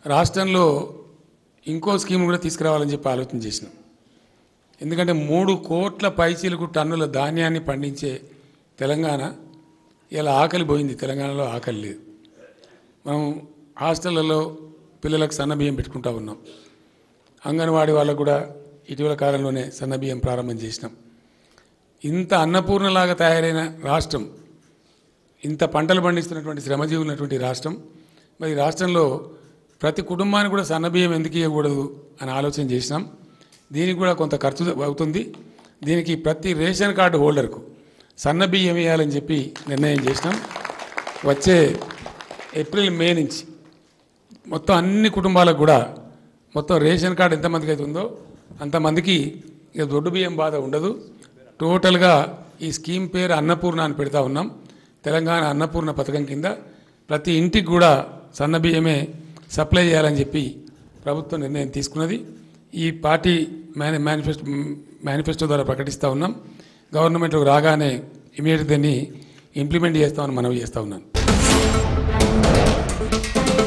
రాష్ట్రంలో ఇంకో స్కీమ్ కూడా తీసుకురావాలని చెప్పి ఆలోచన చేసినాం ఎందుకంటే మూడు కోట్ల పైచీలకు టన్నుల ధాన్యాన్ని పండించే తెలంగాణ ఇలా ఆకలి పోయింది తెలంగాణలో ఆకలి లేదు మనం హాస్టళ్లలో పిల్లలకు సన్నబియ్యం పెట్టుకుంటా ఉన్నాం అంగన్వాడీ వాళ్ళకు కూడా ఇటీవల కాలంలోనే సన్నబియ్యం ప్రారంభం చేసినాం ఇంత అన్నపూర్ణలాగా తయారైన రాష్ట్రం ఇంత పంటలు పండిస్తున్నటువంటి శ్రమజీవులు ఉన్నటువంటి రాష్ట్రం మరి ఈ రాష్ట్రంలో ప్రతి కుటుంబానికి కూడా సన్నబియ్యం ఎందుకు ఇవ్వకూడదు అని ఆలోచన చేసినాం దీనికి కూడా కొంత ఖర్చు అవుతుంది దీనికి ప్రతి రేషన్ కార్డు హోల్డర్కు సన్నబియ్యం వేయాలని చెప్పి నిర్ణయం చేసినాం వచ్చే ఏప్రిల్ మే నుంచి మొత్తం అన్ని కుటుంబాలకు కూడా మొత్తం రేషన్ కార్డు ఎంతమందికి అయితే ఉందో అంతమందికి ఇక దొడ్డు బియ్యం బాధ ఉండదు టోటల్గా ఈ స్కీమ్ పేరు అన్నపూర్ణ అని పెడతా ఉన్నాం తెలంగాణ అన్నపూర్ణ పథకం కింద ప్రతి ఇంటికి కూడా సన్న బియ్యమే సప్లై చేయాలని చెప్పి ప్రభుత్వం నిర్ణయం తీసుకున్నది ఈ పార్టీ మేని మేనిఫెస్టో మేనిఫెస్టో ద్వారా ప్రకటిస్తూ ఉన్నాం గవర్నమెంట్లోకి రాగానే ఇమీడియట్ దాన్ని ఇంప్లిమెంట్ చేస్తామని మనవి చేస్తూ ఉన్నాను